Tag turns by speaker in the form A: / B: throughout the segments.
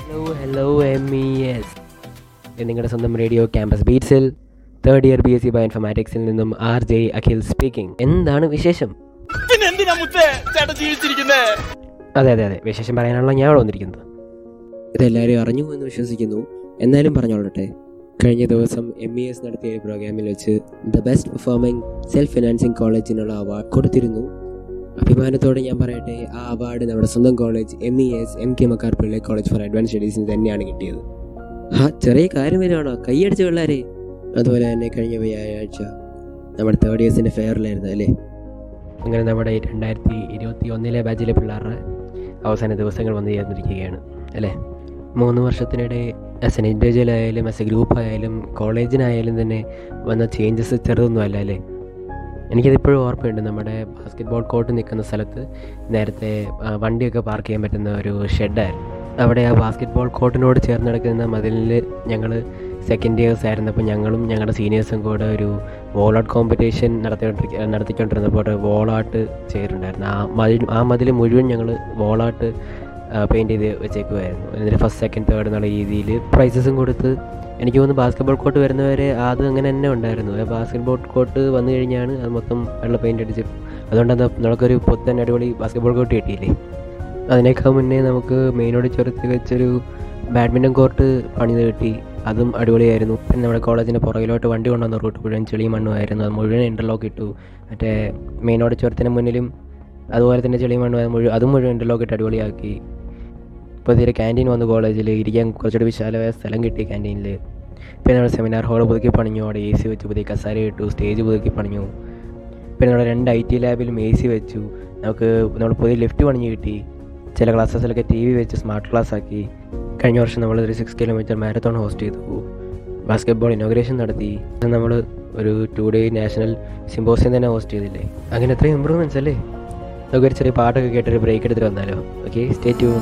A: hello hello M E S നിങ്ങളുടെ സ്വന്തം radio campus ബീറ്റ്സിൽ third year B S C bio ഇൻഫർമാറ്റിക്സിൽ നിന്നും ആർ ജെ അഖിൽ സ്പീക്കിംഗ് എന്താണ് വിശേഷം
B: പിന്നെ എന്തിനാ മുത്തേ ചേട്ടൻ ജീവിച്ചിരിക്കുന്നേ
A: അതെ അതെ അതെ വിശേഷം പറയാനുള്ള ഞാൻ ഇവിടെ വന്നിരിക്കുന്നത് ഇതെല്ലാവരും അറിഞ്ഞു എന്ന് വിശ്വസിക്കുന്നു എന്നാലും പറഞ്ഞോളട്ടെ കഴിഞ്ഞ ദിവസം എം ഇ എസ് നടത്തിയ ഒരു പ്രോഗ്രാമിൽ വെച്ച് the best performing self financing കോളേജിനുള്ള അവാർഡ് കൊടുത്തിരുന്നു അഭിമാനത്തോടെ ഞാൻ പറയട്ടെ ആ അവാർഡ് നമ്മുടെ സ്വന്തം college M E S M K Makkar Pillai college for advance സ്റ്റഡീസിന് തന്നെയാണ് കിട്ടിയത് ആ ചെറിയ കാര്യം വരികയാണോ കൈയടിച്ച പിള്ളേരെ അതുപോലെ തന്നെ കഴിഞ്ഞ വ്യാഴാഴ്ച നമ്മുടെ തേർഡ് ഇയേഴ്സിൻ്റെ ഫെയറിലായിരുന്നു അല്ലേ അങ്ങനെ നമ്മുടെ രണ്ടായിരത്തി ഇരുപത്തി ഒന്നിലെ ബാച്ചിലെ പിള്ളേരുടെ അവസാന ദിവസങ്ങൾ വന്നു ചേർന്നിരിക്കുകയാണ് അല്ലേ മൂന്ന് വർഷത്തിനിടെ ആസ് എൻ ഇൻഡിവിജ്വൽ ആയാലും ആസ് എ ഗ്രൂപ്പ് ആയാലും കോളേജിനായാലും തന്നെ വന്ന ചേഞ്ചസ് ചെറുതൊന്നും അല്ല അല്ലേ എനിക്കതിപ്പോഴും ഓർമ്മയുണ്ട് നമ്മുടെ ബാസ്കറ്റ് ബോൾ കോർട്ട് നിൽക്കുന്ന സ്ഥലത്ത് നേരത്തെ ആ, വണ്ടിയൊക്കെ പാർക്ക് ചെയ്യാൻ പറ്റുന്ന ഒരു ഷെഡായിരുന്നു അവിടെ ആ ബാസ്കറ്റ് ബോൾ കോർട്ടിനോട് ചേർന്ന് കിടക്കുന്ന മതിലിൽ ഞങ്ങൾ സെക്കൻഡ് ഇയേഴ്സ് ആയിരുന്നപ്പോൾ ഞങ്ങളും ഞങ്ങളുടെ സീനിയേഴ്സും കൂടെ ഒരു വോൾ ഔട്ട് കോമ്പറ്റീഷൻ നടത്തിക്കൊണ്ടിരിക്ക നടത്തിക്കൊണ്ടിരുന്നപ്പോൾ ഒരു വോൾ ആർട്ട് ചെയ്തിട്ടുണ്ടായിരുന്നു ആ മതിൽ ആ മതിൽ മുഴുവൻ ഞങ്ങൾ വോൾ ആർട്ട് പെയിൻറ്റ് ചെയ്ത് വെച്ചേക്കുമായിരുന്നു എന്നിട്ട് ഫസ്റ്റ് സെക്കൻഡ് തേർഡ് എന്നുള്ള രീതിയിൽ പ്രൈസസും കൊടുത്ത് എനിക്ക് തോന്നുന്നു ബാസ്കറ്റ് ബോൾ കോർട്ട് വരുന്നവരെ അത് അങ്ങനെ തന്നെ ഉണ്ടായിരുന്നു ബാസ്കറ്റ് ബോൾ കോർട്ട് വന്നു കഴിഞ്ഞാണ് അത് മൊത്തം വെള്ള പെയിൻ്റ് അടിച്ച് അതുകൊണ്ടത് നമുക്കൊരു പുത്തൻ അടിപൊളി ബാസ്കറ്റ് ബോൾ കോർട്ട് കിട്ടിയില്ലേ അതിനേക്കാൾ മുന്നേ നമുക്ക് മെയിനോട് ചേർത്ത് വെച്ചൊരു ബാഡ്മിൻ്റൺ കോർട്ട് പണിത് കിട്ടി അതും അടിപൊളിയായിരുന്നു പിന്നെ നമ്മുടെ കോളേജിൻ്റെ പുറകിലോട്ട് വണ്ടി കൊണ്ടുവന്ന റൂട്ട് മുഴുവൻ ചെളിയും മണ്ണുമായിരുന്നു അത് മുഴുവൻ ഇൻ്റർലോക്ക് ഇട്ടു മറ്റേ മെയിനോട് ചോരത്തിന് മുന്നിലും അതുപോലെ തന്നെ ചെളിയും മണ്ണും അത് മുഴുവൻ അതും മുഴുവൻ ഇൻ്റർലോക്ക് ഇട്ട് അടിപൊളിയാക്കി ഇപ്പോൾ തീരെ ക്യാൻറ്റീൻ വന്നു കോളേജിൽ ഇരിക്കാൻ കുറച്ചുകൂടി വിശാലമായ സ്ഥലം കിട്ടി ക്യാൻറ്റീനിൽ പിന്നെ നമ്മുടെ സെമിനാർ ഹാൾ പുതുക്കി പണിഞ്ഞു അവിടെ എ സി വെച്ച് പുതിയ കസാര ഇട്ടു സ്റ്റേജ് പുതുക്കി പണിഞ്ഞു പിന്നെ നമ്മുടെ രണ്ട് ഐ ടി ലാബിലും എ സി വെച്ചു നമുക്ക് നമ്മൾ പുതിയ ലിഫ്റ്റ് പണിഞ്ഞ് കിട്ടി ചില ക്ലാസ്സസിലൊക്കെ ടി വി വെച്ച് സ്മാർട്ട് ക്ലാസ് ആക്കി കഴിഞ്ഞ വർഷം നമ്മൾ ഒരു സിക്സ് കിലോമീറ്റർ മാരത്തോൺ ഹോസ്റ്റ് ചെയ്തു ബാസ്കറ്റ് ബോൾ ഇനോഗ്രേഷൻ നടത്തി നമ്മൾ ഒരു ടു ഡേ നാഷണൽ സിമ്പോസിയം തന്നെ ഹോസ്റ്റ് ചെയ്തില്ലേ അങ്ങനെ എത്രയും ഇമ്പ്രൂവ്മെൻറ്റ്സ് അല്ലേ നമുക്കൊരു ചെറിയ പാട്ടൊക്കെ കേട്ടൊരു ബ്രേക്ക് എടുത്തിട്ട് വന്നാലോ ഓക്കെ സ്റ്റേ ട്യൂൺ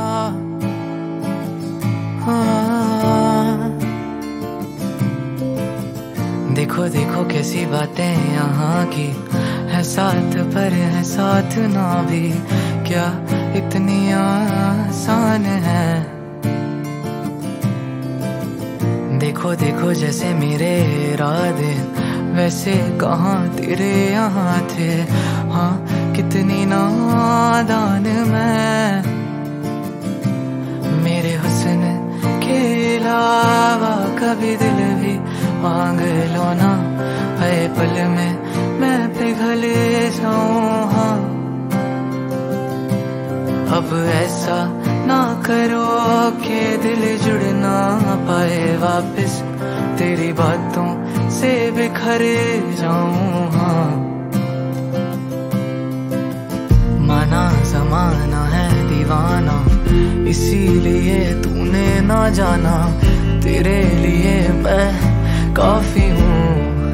C: देखो देखो कैसी बातें यहाँ की है साथ पर है साथ ना भी क्या इतनी आसान है देखो देखो जैसे मेरे इरादे वैसे कहाँ तेरे यहाँ थे हाँ कितनी नादान मैं मेरे हुस्न के अलावा कभी दिल भी मांग लो ना है पल में मैं पिघल जाऊं हाँ अब ऐसा ना करो कि दिल जुड़ ना पाए वापस तेरी बातों से बिखर जाऊं हाँ माना जमाना है दीवाना इसीलिए तूने ना जाना तेरे लिए मैं काफी हूँ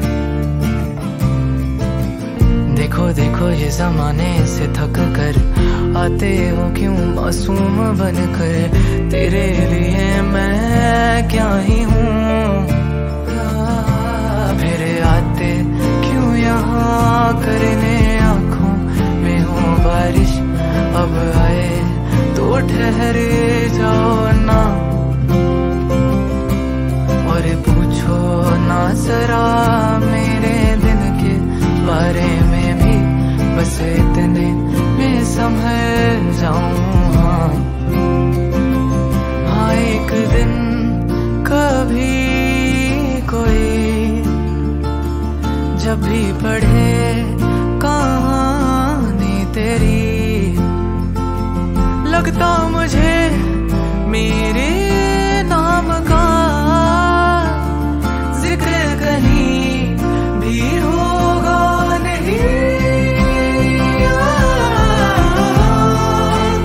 C: देखो देखो ये जमाने से थक कर आते हो क्यों मासूम बनकर तेरे लिए मैं क्या ही हूँ फिर आते क्यों यहाँ करने आंखों में हो बारिश अब आए तो ठहर जाओ ना और पूछो ना जरा मेरे दिन के बारे में भी बस इतने में संभल जाऊं हाँ हाँ एक दिन कभी कोई जब भी पढ़े कहानी तेरी लगता मुझे मेरे नाम का जिक्र कहीं भी होगा नहीं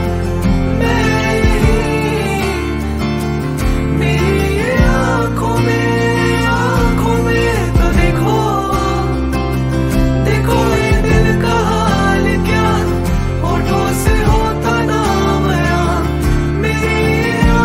C: मेरी आंखों में आंखों में तो देखो देखो ये दिल का हाल क्या होठों से होता ना बयां मेरी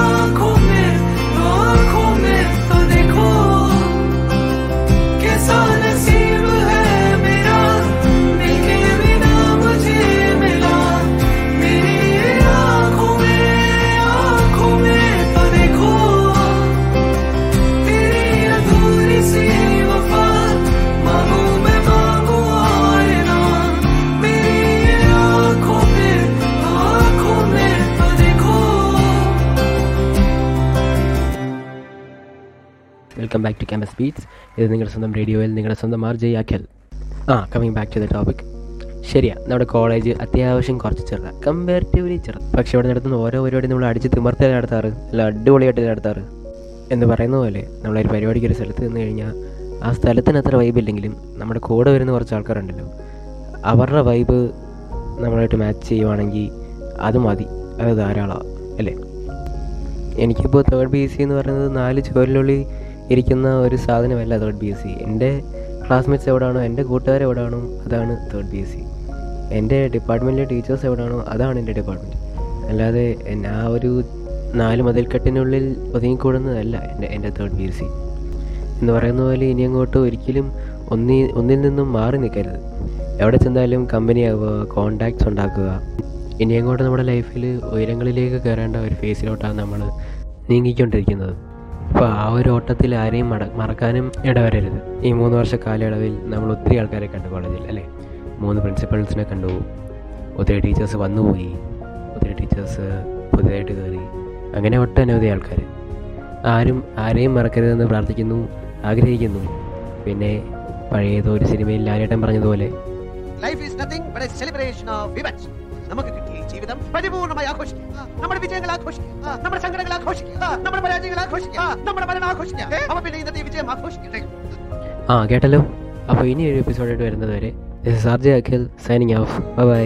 A: welcome back to campus beats ഇത് നിങ്ങളുടെ സ്വന്തം റേഡിയോയിൽ നിങ്ങളുടെ സ്വന്തം ആർ ജെ അഖിൽ ആ coming back to the topic ശരിയാ നമ്മുടെ കോളേജ് അത്യാവശ്യം കുറച്ച് ചെറുതാണ് കമ്പാരിറ്റീവ്ലി ചെറുത് പക്ഷേ ഇവിടെ നടത്തുന്ന ഓരോ പരിപാടി നമ്മൾ അടിച്ച് തിമർത്തി നടത്താറ് അല്ല അടിപൊളിയായിട്ട് നടത്താറ് എന്ന് പറയുന്ന പോലെ നമ്മളൊരു പരിപാടിക്ക് ഒരു സ്ഥലത്ത് നിന്ന് കഴിഞ്ഞാൽ ആ സ്ഥലത്തിന് അത്ര വൈബ് ഇല്ലെങ്കിലും നമ്മുടെ കൂടെ വരുന്ന കുറച്ച് ആൾക്കാരുണ്ടല്ലോ അവരുടെ വൈബ് നമ്മളായിട്ട് മാച്ച് ചെയ്യുവാണെങ്കിൽ അത് മതി അത് ധാരാളമാണ് അല്ലേ എനിക്കിപ്പോൾ തേർഡ് ബി എസ് സി എന്ന് പറയുന്നത് നാല് ചുവരിനുള്ളിൽ ഇരിക്കുന്ന ഒരു സാധനമല്ല തേർഡ് ബി എസ് സി എൻ്റെ ക്ലാസ്മേറ്റ്സ് എവിടെയാണോ എൻ്റെ കൂട്ടുകാർ എവിടെയാണോ അതാണ് തേർഡ് ബി എസ് സി എൻ്റെ ഡിപ്പാർട്ട്മെൻറ്റിലെ ടീച്ചേഴ്സ് എവിടെയാണോ അതാണ് എൻ്റെ ഡിപ്പാർട്ട്മെൻറ്റ് അല്ലാതെ എൻ- ആ ഒരു നാല് മതിൽക്കെട്ടിനുള്ളിൽ ഒതുങ്ങിക്കൂടുന്നതല്ല എൻ്റെ എൻ്റെ തേർഡ് ബി എസ് സി എന്ന് പറയുന്ന പോലെ ഇനി അങ്ങോട്ട് ഒരിക്കലും ഒന്നി ഒന്നിൽ നിന്നും മാറി നിൽക്കരുത് എവിടെ ചെന്നാലും കമ്പനി ആവുക കോണ്ടാക്ട്സ് ഉണ്ടാക്കുക ഇനി അങ്ങോട്ട് നമ്മുടെ ലൈഫിൽ ഉയരങ്ങളിലേക്ക് കയറേണ്ട ഒരു ഫേസിലോട്ടാണ് നമ്മൾ നീങ്ങിക്കൊണ്ടിരിക്കുന്നത് അപ്പോൾ ആ ഒരു ഓട്ടത്തിൽ ആരെയും മട മറക്കാനും ഇടവരരുത് ഈ മൂന്ന് വർഷ കാലയളവിൽ നമ്മൾ ഒത്തിരി ആൾക്കാരെ കണ്ടു കോളേജിൽ അല്ലേ മൂന്ന് പ്രിൻസിപ്പൾസിനെ കണ്ടു ഒത്തിരി ടീച്ചേഴ്സ് വന്നുപോയി ഒത്തിരി ടീച്ചേഴ്സ് പുതിയതായിട്ട് കയറി അങ്ങനെ ഒട്ടനവധി ആൾക്കാർ ആരും ആരെയും മറക്കരുതെന്ന് പ്രാർത്ഥിക്കുന്നു ആഗ്രഹിക്കുന്നു പിന്നെ പഴയതോ ഒരു സിനിമയിൽ ലാലേട്ടൻ പറഞ്ഞതുപോലെ
D: life is nothing but a celebration of events നമുക്ക് കിട്ടിയ ഈ ജീവിതം പരിപൂർണ്ണമായി ആഘോഷിക്കുക നമ്മുടെ വിജയങ്ങൾ ആഘോഷിക്കുക നമ്മുടെ സങ്കടങ്ങൾ ആഘോഷിക്കുക നമ്മുടെ പരാജയങ്ങൾ ആഘോഷിക്കുക നമ്മുടെ മരണം ആഘോഷിക്കുക അപ്പൊ പിന്നെ ഇന്നത്തെ ഈ വിജയം ആഘോഷിക്കട്ടെ
A: ആ കേട്ടല്ലോ അപ്പോൾ ഇനി ഒരു എപ്പിസോഡായിട്ട് വരുന്നത് വരെ this is R J Akhil signing off bye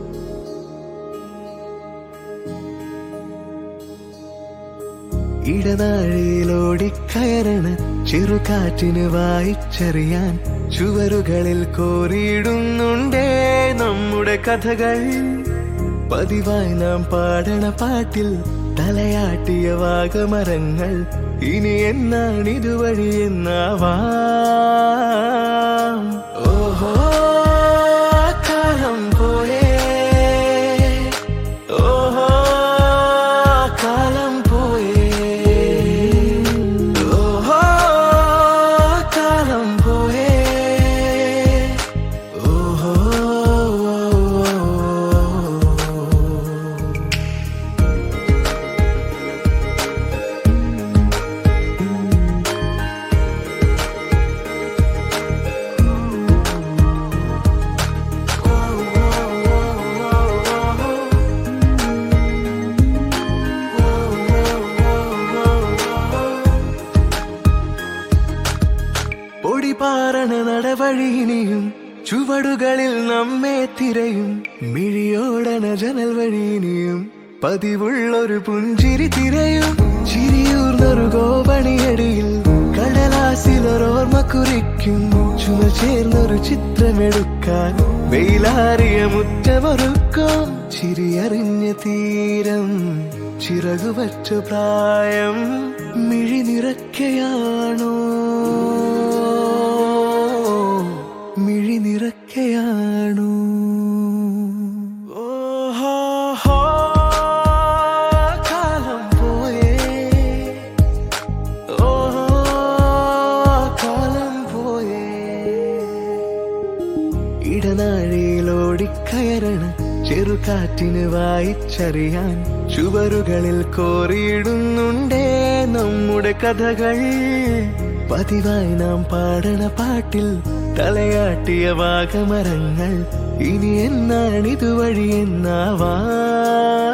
C: ഇടനാഴിയിലോടിക്കയറണ ചെറുകാറ്റിന് വായിച്ചറിയാൻ ചുവരുകളിൽ കോറിയിടുന്നുണ്ടേ നമ്മുടെ കഥകൾ പതിവായി നാം പാടണ പാട്ടിൽ തലയാട്ടിയ വാഗമരങ്ങൾ ഇനി എന്നാണ് ഇതുവഴി എന്നാവാം ഓഹോ കാലം പോയേ ഓഹോ കാലം പോയേ ഓഹോ കാലം പോയേ ഓഹോ പൊടിപാറണ നടവഴിയിനിയും ചുവടുകളിൽ നമ്മെ തിരയും മിഴിയോടണ ജനൽ വഴിയിനിയും പതിവുള്ളൊരു പുഞ്ചിരി തിരയും ചിരിയൂർന്നൊരു ഗോപണിയടിയിൽ കടലാസിലൊരോർമ്മ കുറിക്കും ചുമ ചേർന്നൊരു ചിത്രമെടുക്കാൻ വെയിലാറിയ മുറ്റമൊരുക്കും ചിരിയറിഞ്ഞ തീരം ചിറകുവച്ച പ്രായം മിഴി നിറയ്ക്കയാണോ മിഴി നിറയ്ക്കയാണോ ഓഹോ ഹോ, കാലം പോയേ ഓഹോ കാലം പോയേ ഇടനാഴിയിലോടിക്കയറണ ചെറുകാറ്റിന് വായിച്ചറിയാൻ ചുവരുകളിൽ കോറിയിടുന്നുണ്ടേ നമ്മുടെ കഥകൾ പതിവായി നാം പാടണ പാട്ടിൽ തലയാട്ടിയ വാഗമരങ്ങൾ ഇനി എന്നാണിതുവഴി എന്നാവാ